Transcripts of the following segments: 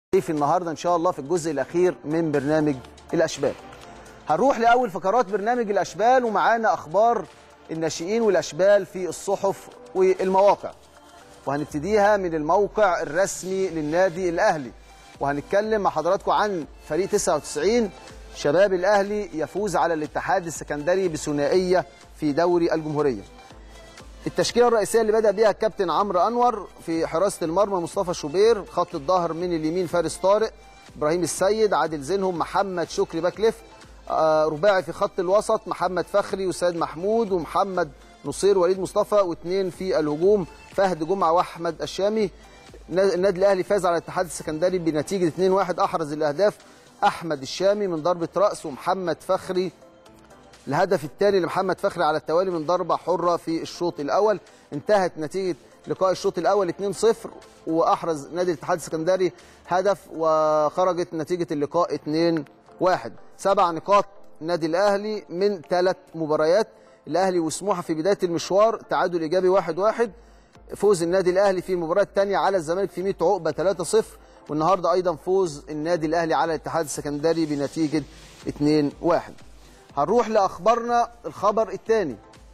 في النهارده ان شاء الله في الجزء الاخير من برنامج الاشبال هنروح لاول فقرات برنامج الاشبال ومعانا اخبار الناشئين والاشبال في الصحف والمواقع وهنبتديها من الموقع الرسمي للنادي الاهلي وهنتكلم مع حضراتكم عن فريق 99 شباب الاهلي يفوز على الاتحاد السكندري بثنائيه في دوري الجمهوريه التشكيله الرئيسيه اللي بدا بيها الكابتن عمرو انور في حراسه المرمى مصطفى شوبير خط الظهر من اليمين فارس طارق ابراهيم السيد عادل زينهم محمد شكري باكليف آه رباعي في خط الوسط محمد فخري وسيد محمود ومحمد نصير وليد مصطفى واثنين في الهجوم فهد جمعه واحمد الشامي النادي الاهلي فاز على الاتحاد السكندري بنتيجه 2-1 احرز الاهداف احمد الشامي من ضربه راس ومحمد فخري الهدف الثاني لمحمد فخري على التوالي من ضربه حره في الشوط الاول انتهت نتيجه لقاء الشوط الاول 2-0 واحرز نادي الاتحاد السكندري هدف وخرجت نتيجه اللقاء 2-1 سبع نقاط النادي الاهلي من ثلاث مباريات الاهلي وسموحه في بدايه المشوار تعادل ايجابي 1-1 فوز النادي الاهلي في المباراه الثانيه على الزمالك في 100 عقبه 3-0 والنهارده ايضا فوز النادي الاهلي على الاتحاد السكندري بنتيجه 2-1 هنروح لاخبارنا الخبر الثاني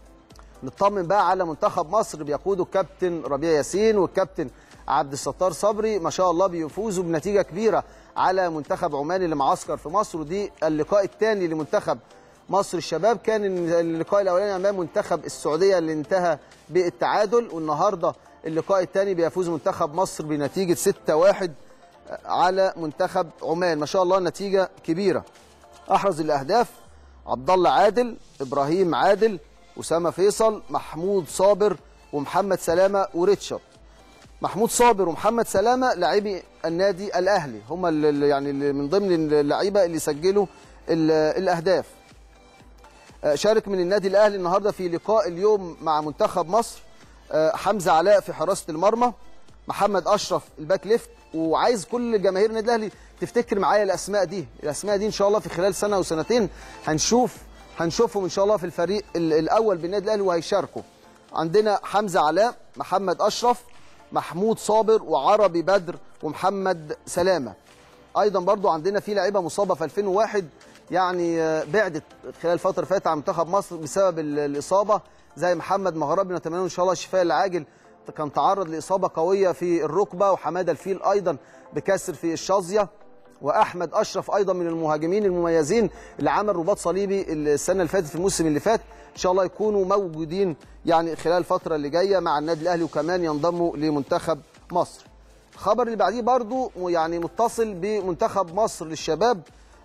نطمن بقى على منتخب مصر بيقوده الكابتن ربيع ياسين والكابتن عبد الستار صبري ما شاء الله بيفوزوا بنتيجه كبيره على منتخب عمان اللي معسكر في مصر ودي اللقاء الثاني لمنتخب مصر الشباب كان اللقاء الاولاني امام منتخب السعوديه اللي انتهى بالتعادل والنهارده اللقاء الثاني بيفوز منتخب مصر بنتيجه 6-1 على منتخب عمان ما شاء الله نتيجه كبيره احرز الاهداف عبد الله عادل ابراهيم عادل اسامه فيصل محمود صابر ومحمد سلامه وريتشارد محمود صابر ومحمد سلامه لاعبي النادي الاهلي هم اللي يعني اللي من ضمن اللعيبه اللي سجلوا الاهداف شارك من النادي الاهلي النهارده في لقاء اليوم مع منتخب مصر حمزه علاء في حراسه المرمى محمد اشرف الباك ليفت وعايز كل جماهير النادي الاهلي تفتكر معايا الاسماء دي الاسماء دي ان شاء الله في خلال سنه وسنتين هنشوف هنشوفهم ان شاء الله في الفريق الاول بالنادي الاهلي وهيشاركوا عندنا حمزه علاء محمد اشرف محمود صابر وعربي بدر ومحمد سلامه ايضا برضو عندنا في لعيبه مصابه في 2001 يعني بعدت خلال الفتره اللي فاتت عن منتخب مصر بسبب الاصابه زي محمد مغربي نتمنى له ان شاء الله الشفاء العاجل كان تعرض لاصابه قويه في الركبه وحماده الفيل ايضا بكسر في الشظيه واحمد اشرف ايضا من المهاجمين المميزين اللي عمل رباط صليبي السنه اللي فاتت في الموسم اللي فات ان شاء الله يكونوا موجودين يعني خلال الفتره اللي جايه مع النادي الاهلي وكمان ينضموا لمنتخب مصر الخبر اللي بعديه برضو يعني متصل بمنتخب مصر للشباب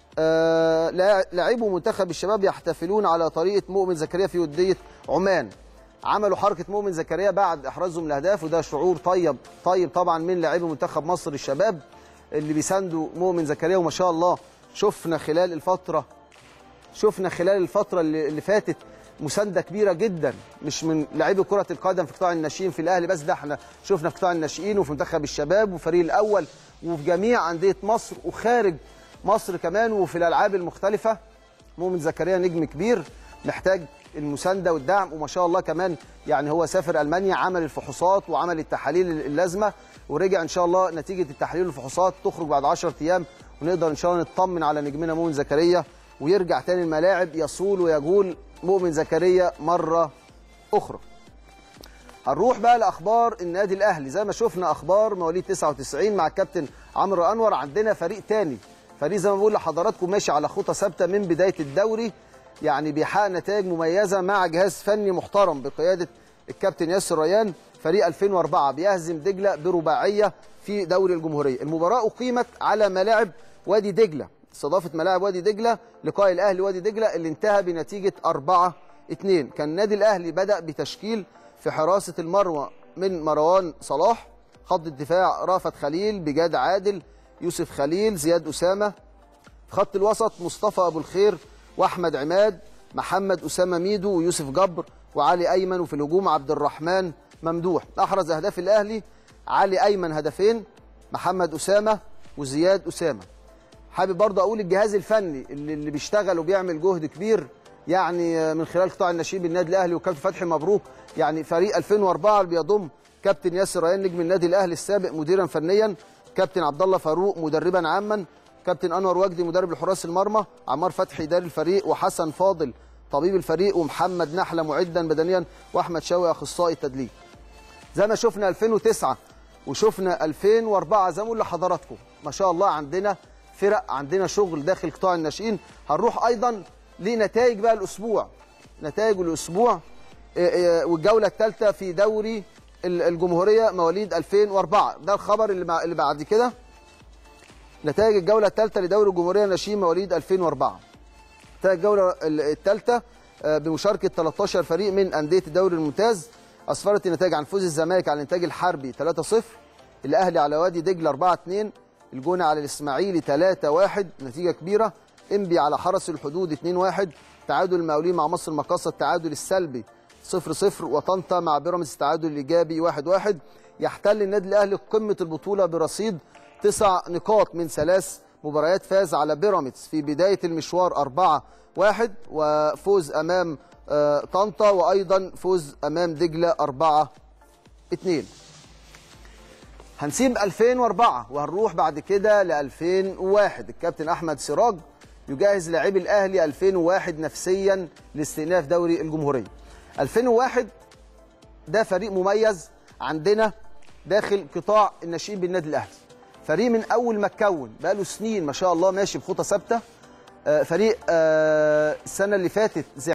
آه لاعبو منتخب الشباب يحتفلون على طريقه مؤمن زكريا في وديه عمان عملوا حركه مؤمن زكريا بعد احرازهم الاهداف وده شعور طيب طيب طبعا من لاعبي منتخب مصر الشباب اللي بيساندوا مؤمن زكريا وما شاء الله شفنا خلال الفتره شفنا خلال الفتره اللي, اللي فاتت مسانده كبيره جدا مش من لاعبي كره القدم في قطاع الناشئين في الاهلي بس ده احنا شفنا في قطاع الناشئين وفي منتخب الشباب وفريق الاول وفي جميع انديه مصر وخارج مصر كمان وفي الالعاب المختلفه مؤمن زكريا نجم كبير محتاج المسانده والدعم وما شاء الله كمان يعني هو سافر المانيا عمل الفحوصات وعمل التحاليل اللازمه ورجع ان شاء الله نتيجه التحاليل والفحوصات تخرج بعد 10 ايام ونقدر ان شاء الله نطمن على نجمنا مؤمن زكريا ويرجع تاني الملاعب يصول ويجول مؤمن زكريا مره اخرى. هنروح بقى لاخبار النادي الاهلي زي ما شفنا اخبار مواليد 99 مع الكابتن عمرو انور عندنا فريق تاني فريق زي ما بقول لحضراتكم ماشي على خطى ثابته من بدايه الدوري يعني بيحقق نتائج مميزه مع جهاز فني محترم بقياده الكابتن ياسر ريان فريق 2004 بيهزم دجله برباعيه في دوري الجمهوريه المباراه اقيمت على ملاعب وادي دجله استضافه ملاعب وادي دجله لقاء الاهلي وادي دجله اللي انتهى بنتيجه 4 2 كان النادي الاهلي بدا بتشكيل في حراسه المروه من مروان صلاح خط الدفاع رافت خليل بجاد عادل يوسف خليل زياد اسامه خط الوسط مصطفى ابو الخير واحمد عماد محمد اسامه ميدو ويوسف جبر وعلي ايمن وفي الهجوم عبد الرحمن ممدوح احرز اهداف الاهلي علي ايمن هدفين محمد اسامه وزياد اسامه حابب برضه اقول الجهاز الفني اللي, اللي بيشتغل وبيعمل جهد كبير يعني من خلال قطاع الناشئين بالنادي الاهلي وكابتن فتحي مبروك يعني فريق 2004 اللي بيضم كابتن ياسر ريان نجم النادي الاهلي السابق مديرا فنيا كابتن عبد الله فاروق مدربا عاما كابتن انور وجدي مدرب لحراس المرمى عمار فتحي اداري الفريق وحسن فاضل طبيب الفريق ومحمد نحله معدا بدنيا واحمد شوقي اخصائي التدليك زي ما شفنا 2009 وشفنا 2004 زي ما بقول لحضراتكم ما شاء الله عندنا فرق عندنا شغل داخل قطاع الناشئين هنروح ايضا لنتائج بقى الاسبوع نتائج الاسبوع والجوله الثالثه في دوري الجمهوريه مواليد 2004 ده الخبر اللي اللي بعد كده نتائج الجوله الثالثه لدوري الجمهوريه ناشئين مواليد 2004 نتائج الجوله الثالثه بمشاركه 13 فريق من انديه الدوري الممتاز اسفرت النتائج عن فوز الزمالك على الانتاج الحربي 3-0 الاهلي على وادي دجله 4-2 الجونه على الاسماعيلي 3-1 نتيجه كبيره انبي على حرس الحدود 2-1 تعادل المقاولين مع مصر المقاصه التعادل السلبي 0-0 وطنطا مع بيراميدز التعادل الايجابي 1-1 يحتل النادي الاهلي قمه البطوله برصيد تسع نقاط من ثلاث مباريات فاز على بيراميدز في بدايه المشوار 4-1 وفوز امام طنطا وايضا فوز امام دجله 4 2 هنسيب 2004 وهنروح بعد كده ل 2001 الكابتن احمد سراج يجهز لاعبي الاهلي 2001 نفسيا لاستئناف دوري الجمهوريه 2001 ده فريق مميز عندنا داخل قطاع الناشئين بالنادي الاهلي فريق من اول ما اتكون بقاله سنين ما شاء الله ماشي بخطى ثابته فريق السنه اللي فاتت